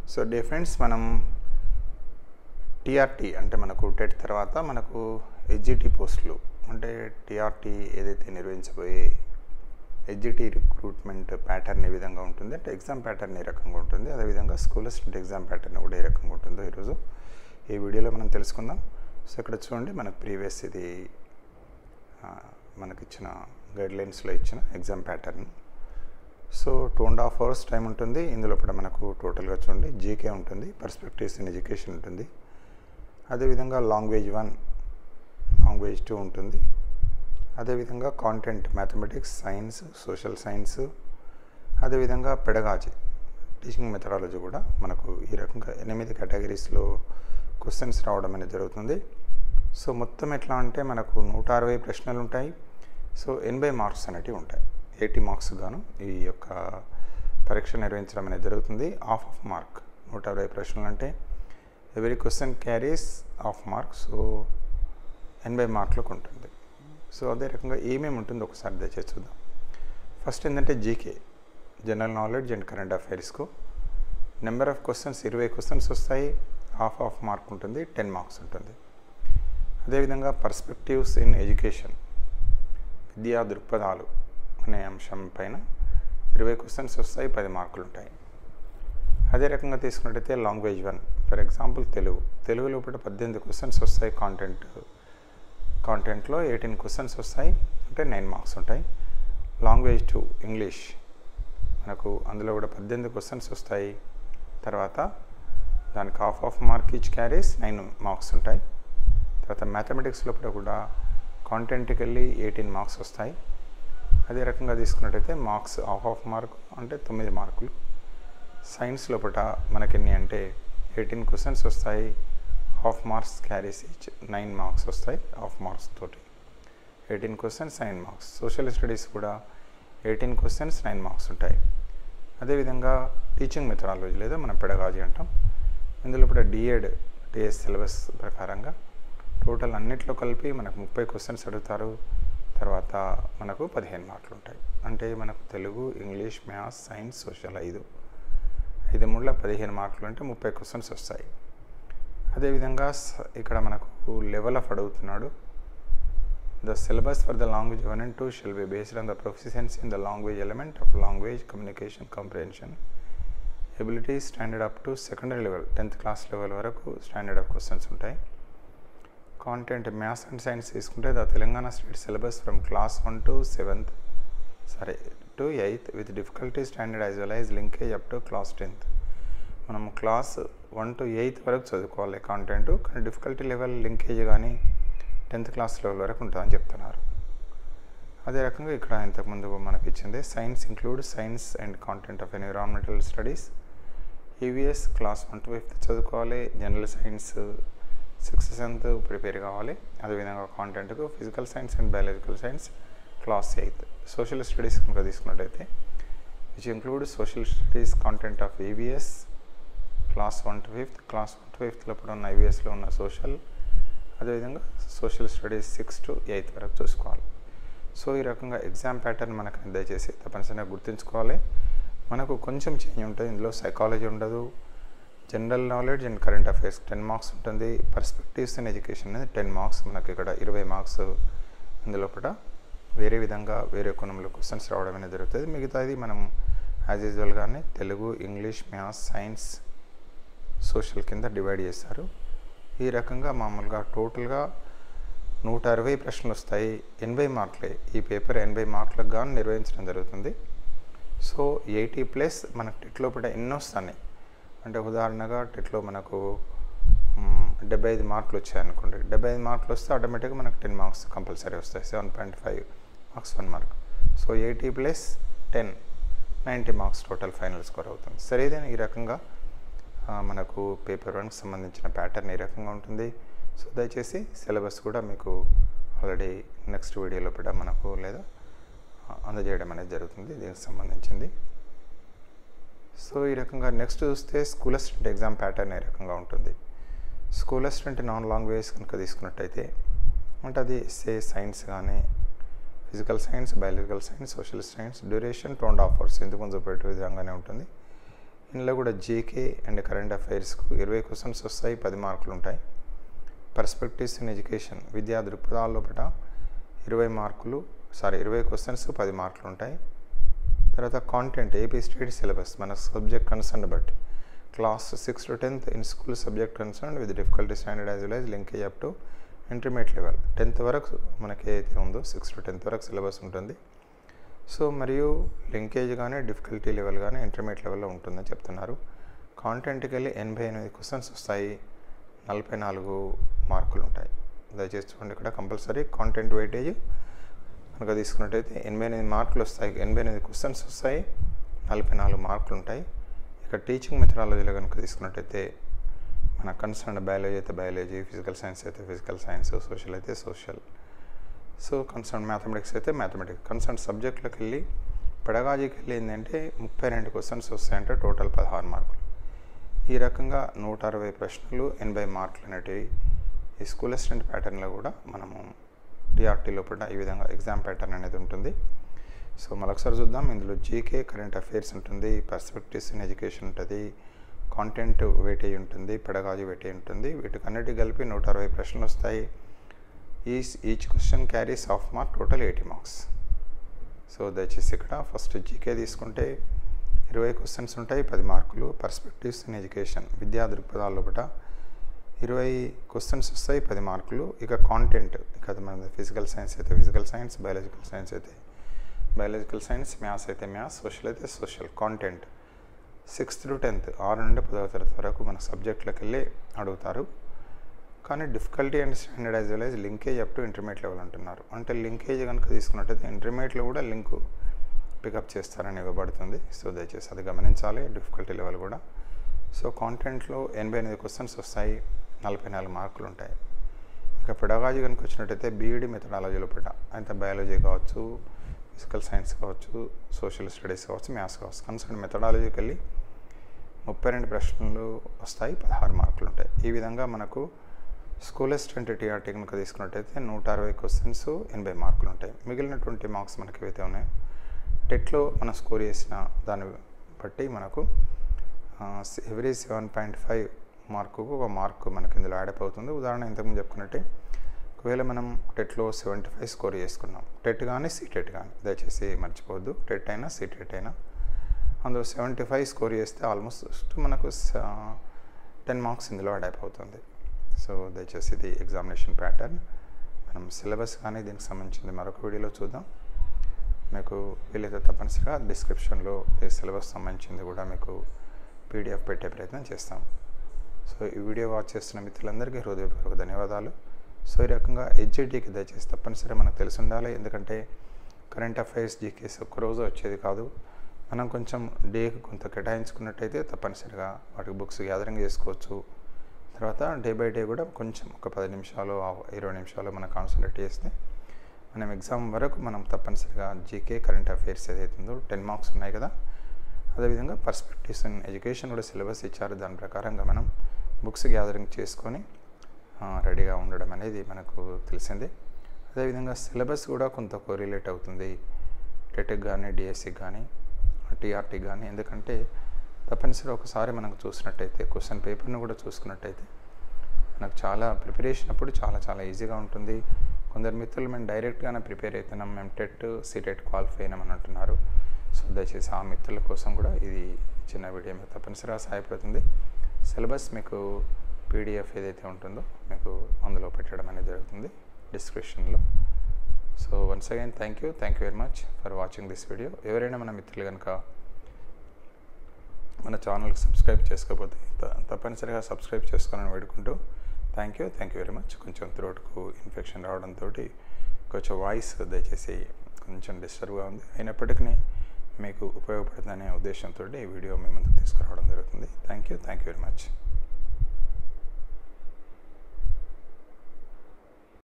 so day friends మనం TRT అంటే మనకు టెట్ తర్వాత మనకు హెచ్జిటి పోస్టులు అంటే టీఆర్టీ ఏదైతే నిర్వహించబోయే హెచ్జిటి రిక్రూట్మెంట్ ప్యాటర్న్ ఏ విధంగా ఉంటుంది అంటే ఎగ్జామ్ ప్యాటర్న్ ఏ రకంగా ఉంటుంది అదేవిధంగా స్కూల్ అసిస్టెంట్ ఎగ్జామ్ ప్యాటర్న్ కూడా ఏ రకంగా ఉంటుందో ఈరోజు ఈ వీడియోలో మనం తెలుసుకుందాం సో ఇక్కడ చూడండి మనకు ప్రీవియస్ ఇది మనకి ఇచ్చిన గైడ్లైన్స్లో ఇచ్చిన exam pattern so two and half hours time ఉంటుంది ఇందులో కూడా మనకు టోటల్గా చూడండి జీకే ఉంటుంది పర్స్పెక్టివ్స్ ఇన్ ఎడ్యుకేషన్ ఉంటుంది అదేవిధంగా లాంగ్వేజ్ వన్ లాంగ్వేజ్ టూ ఉంటుంది అదేవిధంగా content mathematics science social science అదేవిధంగా పెడగాజీ టీచింగ్ మెథడాలజీ కూడా మనకు ఈ రకంగా ఎనిమిది కేటగిరీస్లో క్వశ్చన్స్ రావడం అనేది జరుగుతుంది సో మొత్తం ఎట్లా అంటే మనకు నూట అరవై ప్రశ్నలు ఉంటాయి సో ఎనభై మార్క్స్ అనేటివి ఉంటాయి ఎయిటీ మార్క్స్ గాను ఈ యొక్క పరీక్ష నిర్వహించడం అనేది జరుగుతుంది ఆఫ్ ఆఫ్ మార్క్ నూట అరవై ప్రశ్నలు అంటే every question carries half mark so ఎనభై మార్కులకు ఉంటుంది సో అదే రకంగా ఏమేమి ఉంటుందో ఒకసారి దయచేసి చూద్దాం ఫస్ట్ ఏంటంటే GK general knowledge and current అఫైర్స్కు నెంబర్ ఆఫ్ క్వశ్చన్స్ ఇరవై క్వశ్చన్స్ వస్తాయి హాఫ్ ఆఫ్ మార్క్ ఉంటుంది టెన్ మార్క్స్ ఉంటుంది అదేవిధంగా పర్స్పెక్టివ్స్ ఇన్ ఎడ్యుకేషన్ విద్యా దృక్పథాలు అనే అంశం పైన ఇరవై క్వశ్చన్స్ వస్తాయి పది మార్కులు ఉంటాయి అదే రకంగా తీసుకున్నట్టయితే language one for example Telugu Telugu లోపల పద్దెనిమిది క్వశ్చన్స్ వస్తాయి కాంటెంట్ కాంటెంట్లో ఎయిటీన్ క్వశ్చన్స్ వస్తాయి అంటే నైన్ మార్క్స్ ఉంటాయి లాంగ్వేజ్ టూ ఇంగ్లీష్ మనకు అందులో కూడా పద్దెనిమిది క్వశ్చన్స్ వస్తాయి తర్వాత దానికి half of mark each carries nine marks ఉంటాయి తర్వాత మ్యాథమెటిక్స్ లోపల కూడా కాంటెంట్కి వెళ్ళి ఎయిటీన్ మార్క్స్ వస్తాయి అదే రకంగా తీసుకున్నట్టయితే మార్క్స్ హాఫ్ ఆఫ్ మార్క్ అంటే తొమ్మిది మార్కులు సైన్స్ లోపల మనకెన్ని అంటే ఎయిటీన్ క్వశ్చన్స్ వస్తాయి half marks carries each nine marks వస్తాయి హాఫ్ మార్క్స్ తోటి eighteen questions nine marks social studies కూడా ఎయిటీన్ క్వశ్చన్స్ నైన్ మార్క్స్ ఉంటాయి అదేవిధంగా టీచింగ్ మెథడాలజీ లేదా మనం పెడగాజీ అంటాం ఇందులో కూడా డిఎడ్ టీఎస్ సిలబస్ ప్రకారంగా టోటల్ అన్నిట్లో కలిపి మనకు ముప్పై క్వశ్చన్స్ అడుగుతారు తర్వాత మనకు పదిహేను మార్కులు ఉంటాయి అంటే మనకు Telugu English maths science social ఐదు ఐదు మూడుల పదిహేను మార్కులు అంటే ముప్పై క్వశ్చన్స్ వస్తాయి అదేవిధంగా ఇక్కడ మనకు లెవెల్ ఆఫ్ అడుగుతున్నాడు the syllabus for the language one and two shall be based on the proficiency in the language element of language communication comprehension ability standard up to secondary level tenth class level వరకు standard of questions ఉంటాయి content maths and science తీసుకుంటే the Telangana state syllabus from class one to seventh సరే to eighth with difficulty standard as well as linkage up to class tenth మనం class one to eighth వరకు చదువుకోవాలి content కానీ difficulty level linkage కానీ tenth class level వరకు ఉంటుందని చెప్తున్నారు అదే రకంగా ఇక్కడ ఇంతకుముందు మనకి ఇచ్చింది science include science and content of environmental studies EVS class one to fifth చదువుకోవాలి general science sixth seventh prepare కావాలి అదేవిధంగా కాంటెంట్కు physical science and biological science class eighth social studies కనుక తీసుకున్నట్టయితే which include social studies content of EVS class one to fifth class one to ఫిఫ్త్లో కూడా ఉన్న ఐవీఎస్లో ఉన్న సోషల్ అదేవిధంగా social studies six to eighth వరకు చూసుకోవాలి సో ఈ రకంగా ఎగ్జామ్ ప్యాటర్న్ మనకు దయచేసి తప్పనిసరిగా గుర్తుంచుకోవాలి మనకు కొంచెం చేంజ్ ఉంటుంది ఇందులో సైకాలజీ ఉండదు general knowledge and current affairs ten marks ఉంటుంది పర్స్పెక్టివ్స్ ఇన్ ఎడ్యుకేషన్ అనేది టెన్ మార్క్స్ మనకి ఇక్కడ ఇరవై మార్క్స్ ఇందులో కూడా వేరే విధంగా వేరే కోణంలో క్వశ్చన్స్ రావడం అనేది జరుగుతుంది మిగతాది మనం యాజ్ యూజువల్గానే Telugu English maths science social కింద డివైడ్ చేస్తారు ఈ రకంగా మామూలుగా టోటల్గా నూట అరవై ప్రశ్నలు వస్తాయి ఎనభై మార్కులే ఈ పేపర్ ఎనభై మార్కులకు గాను నిర్వహించడం జరుగుతుంది సో ఎయిటీ ప్లస్ మనకు టెట్ లోపల ఎన్నో వస్తాయి అంటే ఉదాహరణగా టెట్లో మనకు డెబ్బై ఐదు మార్కులు వచ్చాయనుకోండి డెబ్బై ఐదు మార్కులు వస్తే ఆటోమేటిక్గా మనకు టెన్ మార్క్స్ కంపల్సరీ వస్తాయి seven point five marks one mark so eighty plus ten ninety marks total final score అవుతుంది సరే ఈ రకంగా మనకు పేపర్ వన్కి సంబంధించిన ప్యాటర్న్ ఈ రకంగా ఉంటుంది సో దయచేసి సిలబస్ కూడా మీకు ఆల్రెడీ నెక్స్ట్ వీడియోలో కూడా మనకు లేదా అందజేయడం అనేది జరుగుతుంది దీనికి సంబంధించింది సో ఈ రకంగా నెక్స్ట్ చూస్తే స్కూల్ అసిస్టెంట్ ఎగ్జామ్ ప్యాటర్న్ ఏ రకంగా ఉంటుంది స్కూల్ అసిస్టెంట్ నాన్ లాంగ్వేజ్ కనుక తీసుకున్నట్టయితే అంటే అది ఎస్ఏ సైన్స్ కానీ physical science biological science social science duration two and half hours ఇంతకు ముందు చెప్పేట విధంగానే ఉంటుంది ఇందులో కూడా జీకే అండ్ కరెంట్ అఫైర్స్కు ఇరవై క్వశ్చన్స్ వస్తాయి పది మార్కులు ఉంటాయి పర్స్పెక్టివ్స్ ఇన్ ఎడ్యుకేషన్ విద్యా దృక్పథాల లోపల ఇరవై మార్కులు సారీ ఇరవై క్వశ్చన్స్ పది మార్కులు ఉంటాయి తర్వాత కాంటెంట్ ఏపీ స్టేట్ సిలబస్ మన సబ్జెక్ట్ కన్సర్న్ బట్టి class six to tenth in school subject concern with difficulty standard as well as linkage up to intermediate level tenth వరకు మనకి ఏదైతే ఉందో సిక్స్ టు టెన్త్ వరకు సిలబస్ ఉంటుంది సో మరియు linkage కానీ డిఫికల్టీ లెవెల్ కానీ ఇంటర్మీడియట్ లెవెల్లో ఉంటుందని చెప్తున్నారు కాంటెంట్కి వెళ్ళి ఎనభై ఎనిమిది క్వశ్చన్స్ వస్తాయి నలభై నాలుగు మార్కులు ఉంటాయి దయచేసి చూడండి ఇక్కడ కంపల్సరీ కాంటెంట్ వెయిటేజ్ కనుక తీసుకున్నట్టయితే ఎనభై ఎనిమిది మార్కులు వస్తాయి ఎనభై ఎనిమిది క్వశ్చన్స్ వస్తాయి నలభై నాలుగు మార్కులు ఉంటాయి ఇక టీచింగ్ మెథడాలజీలో కనుక తీసుకున్నట్టయితే మన కన్సర్న్ బయాలజీ అయితే బయాలజీ ఫిజికల్ సైన్స్ అయితే ఫిజికల్ సైన్స్ సోషల్ అయితే సోషల్ సో కన్సర్న్ మ్యాథమెటిక్స్ అయితే మ్యాథమెటిక్స్ కన్సర్న్ సబ్జెక్టులకు వెళ్ళి పెడగాజీకి వెళ్ళి ఏంటంటే ముప్పై రెండు క్వశ్చన్స్ వస్తాయంటే టోటల్ పదహారు మార్కులు ఈ రకంగా నూట అరవై ప్రశ్నలు ఎనభై మార్కులు అనేటివి ఈ స్కూల్ అసిస్టెంట్ ప్యాటర్న్లో కూడా మనము టీఆర్టీ లోపల ఈ విధంగా ఎగ్జామ్ ప్యాటర్న్ అనేది ఉంటుంది సో మరొకసారి చూద్దాం ఇందులో జీకే కరెంట్ అఫైర్స్ ఉంటుంది పర్స్పెక్టివ్స్ ఇన్ ఎడ్యుకేషన్ ఉంటుంది కాంటెంట్ వెయిటేజ్ ఉంటుంది పెడగాజీ వెయిటేజ్ ఉంటుంది వీటికి అన్నిటి కలిపి నూట అరవై ప్రశ్నలు వస్తాయి each each question carries half mark total eighty marks so దయచేసి ఇక్కడ ఫస్ట్ జీకే తీసుకుంటే ఇరవై క్వశ్చన్స్ ఉంటాయి పది మార్కులు పర్స్పెక్టివ్స్ ఇన్ ఎడ్యుకేషన్ విద్యా దృక్పథాల లోపల ఇరవై క్వశ్చన్స్ వస్తాయి పది మార్కులు ఇక కాంటెంట్ ఇక మన ఫిజికల్ సైన్స్ అయితే ఫిజికల్ సైన్స్ బయాలజికల్ సైన్స్ అయితే బయాలజికల్ సైన్స్ మ్యాథ్స్ అయితే మ్యాథ్స్ సోషల్ అయితే social content sixth to tenth ఆరు నుండి పదవ తరగతి వరకు మన సబ్జెక్టులకు వెళ్ళి అడుగుతారు కానీ difficulty and standard as well as linkage up to intermediate level అంటున్నారు అంటే లింకేజ్ కనుక తీసుకున్నట్టయితే ఇంటర్మీడియట్లో కూడా లింకు పికప్ చేస్తారని ఇవ్వబడుతుంది సో దయచేసి అది గమనించాలి డిఫికల్టీ లెవెల్ కూడా సో కాంటెంట్లో ఎనభై ఎనిమిది క్వశ్చన్స్ వస్తాయి నలభై నాలుగు మార్కులు ఉంటాయి ఇక పెడగాజీ కనుక వచ్చినట్టయితే బీఈడి మెథడాలజీలో పెట్ట అయితే బయాలజీ కావచ్చు ఫిజికల్ సైన్స్ కావచ్చు సోషల్ స్టడీస్ కావచ్చు మ్యాథ్స్ కావచ్చు కన్సర్న్ మెథడాలజీకి వెళ్ళి ముప్పై రెండు ప్రశ్నలు వస్తాయి పదహారు మార్కులు ఉంటాయి ఈ విధంగా మనకు స్కూల్ అసిస్టెంట్ టీఆర్టీ కనుక తీసుకున్నట్టయితే నూట అరవై క్వశ్చన్స్ ఎనభై మార్కులు ఉంటాయి మిగిలిన ట్వంటీ మార్క్స్ మనకి ఏవైతే ఉన్నాయో టెట్లో మనం స్కోర్ చేసిన దాన్ని బట్టి మనకు ఎవ్రీ సెవెన్ పాయింట్ ఫైవ్ మార్కుకు ఒక మార్కు మనకి ఇందులో యాడప్ అవుతుంది ఉదాహరణ ఇంతకుముందు చెప్పుకున్నట్టే ఒకవేళ మనం టెట్లో సెవెంటీ ఫైవ్ స్కోర్ చేసుకున్నాం టెట్ కానీ సీటెట్ కానీ దయచేసి మర్చిపోవద్దు టెట్ అయినా సీటెట్ అయినా అందులో సెవెంటీ ఫైవ్ స్కోర్ చేస్తే ఆల్మోస్ట్ మనకు టెన్ మార్క్స్ ఇందులో అడాప్ అవుతుంది సో దయచేసి ఇది ఎగ్జామినేషన్ ప్యాటర్న్ మనం సిలబస్ కానీ దీనికి సంబంధించింది మరొక వీడియోలో చూద్దాం మీకు వీలైతే తప్పనిసరిగా డిస్క్రిప్షన్లో ఈ సిలబస్ సంబంధించింది కూడా మీకు పీడిఎఫ్ పెట్టే ప్రయత్నం చేస్తాం సో ఈ వీడియో వాచ్ చేస్తున్న మిత్రులందరికీ హృదయపూర్వక ధన్యవాదాలు సో ఈ రకంగా హెచ్జిటీకి దయచేసి తప్పనిసరిగా మనకు తెలిసి ఉండాలి ఎందుకంటే కరెంట్ అఫైర్స్ జీకేస్ ఒక్కరోజు వచ్చేది కాదు మనం కొంచెం డేకి కొంత కేటాయించుకున్నట్టయితే తప్పనిసరిగా వాటికి బుక్స్ గ్యాదరింగ్ చేసుకోవచ్చు తర్వాత డే బై డే కూడా కొంచెం ఒక పది నిమిషాలు ఇరవై నిమిషాలు మనం కాన్సన్ట్రేట్ చేస్తే మనం ఎగ్జామ్ వరకు మనం తప్పనిసరిగా జీకే కరెంట్ అఫైర్స్ ఏదైతే ఉందో టెన్ మార్క్స్ ఉన్నాయి కదా అదేవిధంగా పర్స్పెక్టివ్స్ ఇన్ ఎడ్యుకేషన్ కూడా సిలబస్ ఇచ్చారు దాని ప్రకారంగా మనం బుక్స్ గ్యాదరింగ్ చేసుకొని రెడీగా ఉండడం అనేది మనకు తెలిసిందే అదేవిధంగా సిలబస్ కూడా కొంత కోరిలేట్ అవుతుంది టెట్కి కానీ డిఎస్సికి కానీ టీఆర్టీకి కానీ ఎందుకంటే తప్పనిసరి ఒకసారి మనకు చూసినట్టయితే క్వశ్చన్ పేపర్ను కూడా చూసుకున్నట్టయితే మనకు చాలా ప్రిపరేషన్ అప్పుడు చాలా చాలా ఈజీగా ఉంటుంది కొందరు మిత్రులు మేము డైరెక్ట్గానే ప్రిపేర్ అవుతున్నాం మేము టెట్ సిటెట్ క్వాలిఫై అయినామని అంటున్నారు సో దయచేసి ఆ మిత్రుల కోసం కూడా ఇది చిన్న వీడియో మీకు తప్పనిసరిగా సహాయపడుతుంది సిలబస్ మీకు పీడిఎఫ్ ఏదైతే ఉంటుందో మీకు అందులో పెట్టడం అనేది జరుగుతుంది డిస్క్రిప్షన్లో so once again thank you thank you very much for watching this video ఎవరైనా మన మిత్రులు కనుక మన ఛానల్కి సబ్స్క్రైబ్ చేసుకోకపోతే తప్పనిసరిగా సబ్స్క్రైబ్ చేసుకోవాలని వేడుకుంటూ thank you thank you very much కొంచెం త్రోట్కు ఇన్ఫెక్షన్ రావడంతో కొంచెం వాయిస్ దయచేసి కొంచెం డిస్టర్బ్గా ఉంది అయినప్పటికీ మీకు ఉపయోగపడుతుందనే ఉద్దేశంతో ఈ వీడియో మీ ముందుకు తీసుకురావడం జరుగుతుంది thank you thank you very much